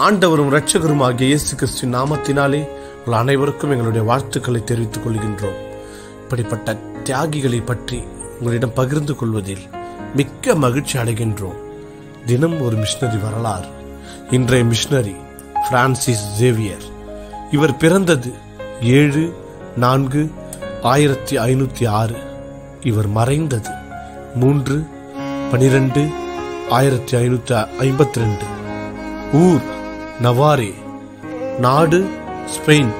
ஆண்டவரும் இரட்சகருமாகிய இயேசு கிறிஸ்துவின் நாமத்தினாலே உங்கள் அனைவருக்கும் எங்களுடைய வாழ்த்துக்களை தெரிவித்துக் கொள்கின்றோம் இப்படிப்பட்ட தியாகிகளை பற்றி உங்களிடம் பகிர்ந்து கொள்வதில் மிக்க மகிழ்ச்சி அடைகின்றோம் தினம் ஒரு மிஷனரி வரலாறு இன்றைய மிஷனரி பிரான்சிஸ் ஜேவியர் இவர் பிறந்தது ஏழு நான்கு ஆயிரத்தி ஐநூத்தி ஆறு இவர் மறைந்தது மூன்று பனிரெண்டு ஆயிரத்தி ஐநூத்தி ஐம்பத்தி ரெண்டு ஊர் நவாரே நாடு ஸ்பெயின்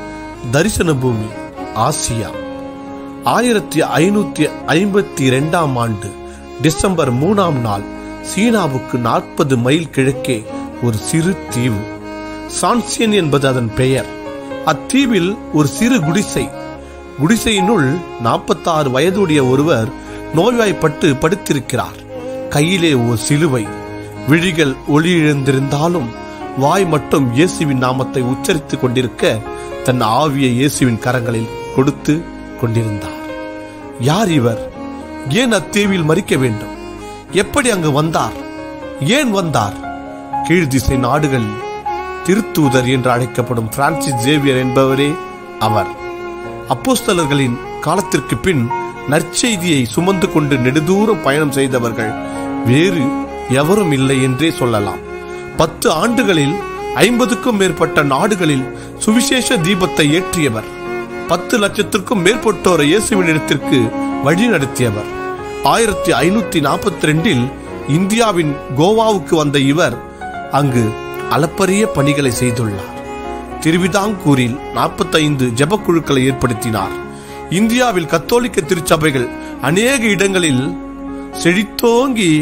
தரிசன பூமி ஆசியா ஆயிரத்தி ஐநூத்தி ஐம்பத்தி இரண்டாம் ஆண்டு டிசம்பர் மூணாம் நாள் சீனாவுக்கு நாற்பது மைல் கிழக்கே ஒரு சிறு தீவு சான்சியன் என்பது அதன் பெயர் அத்தீவில் ஒரு சிறு குடிசை குடிசையினுள் நாற்பத்தாறு வயதுடைய ஒருவர் நோய்வாய்ப்பட்டு படுத்திருக்கிறார் கையிலே ஒரு சிலுவை விழிகள் ஒளி இழந்திருந்தாலும் வாய் மட்டும் இயேசுவின் நாமத்தை உச்சரித்துக் கொண்டிருக்க தன் ஆவியை இயேசுவின் கரங்களில் கொடுத்து கொண்டிருந்தார் யார் இவர் ஏன் அத்தீவில் மறிக்க வேண்டும் எப்படி அங்கு வந்தார் ஏன் வந்தார் கீழ்திசை நாடுகளில் திருத்தூதர் என்று அழைக்கப்படும் பிரான்சிஸ் ஜேவியர் என்பவரே அவர் அப்போஸ்தலர்களின் காலத்திற்கு பின் நற்செய்தியை சுமந்து கொண்டு நெடுதூரம் பயணம் செய்தவர்கள் வேறு எவரும் இல்லை என்றே சொல்லலாம் பத்து ஆண்டுகளில் ஐம்பதுக்கும் மேற்பட்ட நாடுகளில் சுவிசேஷ தீபத்தை ஏற்றியவர் பத்து லட்சத்திற்கும் மேற்பட்டோரை இயேசுவினிடத்திற்கு வழி நடத்தியவர் ஆயிரத்தி ஐநூத்தி நாற்பத்தி ரெண்டில் இந்தியாவின் கோவாவுக்கு வந்த இவர் அங்கு அளப்பரிய பணிகளை செய்துள்ளார் திருவிதாங்கூரில் நாற்பத்தைந்து ஜெபக்குழுக்களை ஏற்படுத்தினார் இந்தியாவில் கத்தோலிக்க திருச்சபைகள் அநேக இடங்களில் செழித்தோங்கி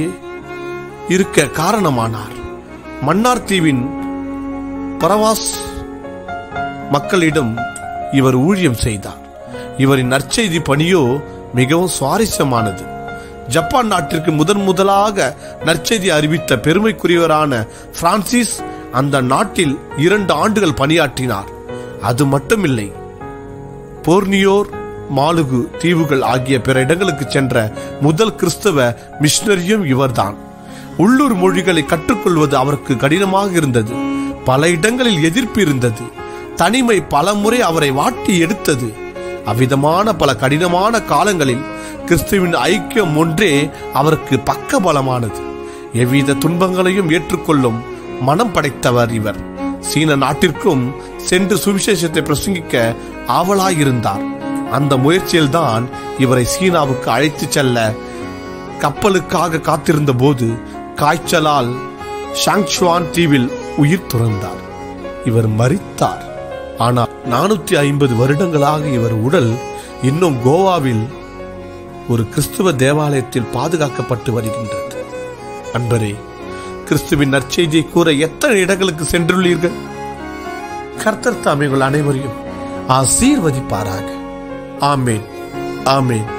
இருக்க காரணமானார் மன்னார் தீவின் பரவாஸ் மக்களிடம் இவர் ஊழியம் செய்தார் இவரின் நற்செய்தி பணியோ மிகவும் சுவாரஸ்யமானது ஜப்பான் நாட்டிற்கு முதன் முதலாக நற்செய்தி அறிவித்த பெருமைக்குரியவரான பிரான்சிஸ் அந்த நாட்டில் இரண்டு ஆண்டுகள் பணியாற்றினார் அது மட்டுமில்லை போர்னியோர் மாலுகு தீவுகள் ஆகிய பிற இடங்களுக்கு சென்ற முதல் கிறிஸ்தவ மிஷனரியும் இவர்தான் உள்ளூர் மொழிகளை கற்றுக்கொள்வது அவருக்கு கடினமாக இருந்தது பல இடங்களில் எதிர்ப்பு இருந்தது தனிமை பல முறை அவரை வாட்டி எடுத்தது அவ்விதமான பல கடினமான காலங்களில் கிறிஸ்துவின் ஐக்கியம் ஒன்றே அவருக்கு பக்க பலமானது எவ்வித துன்பங்களையும் ஏற்றுக்கொள்ளும் மனம் படைத்தவர் இவர் சீன நாட்டிற்கும் சென்று சுவிசேஷத்தை பிரசங்கிக்க ஆவலாயிருந்தார் அந்த முயற்சியில்தான் இவரை சீனாவுக்கு அழைத்து செல்ல கப்பலுக்காக காத்திருந்த போது காய்ச்சலால் ஷாங்சுவான் தீவில் உயிர் துறந்தார் இவர் மரித்தார் ஆனால் நானூற்றி ஐம்பது வருடங்களாக இவர் உடல் இன்னும் கோவாவில் ஒரு கிறிஸ்துவ தேவாலயத்தில் பாதுகாக்கப்பட்டு வருகின்றது அன்பரே கிறிஸ்துவின் நற்செய்தியை கூற எத்தனை இடங்களுக்கு சென்றுள்ளீர்கள் கர்த்தர் தாமிகள் அனைவரையும் ஆசீர்வதிப்பாராக ஆமேன் ஆமேன்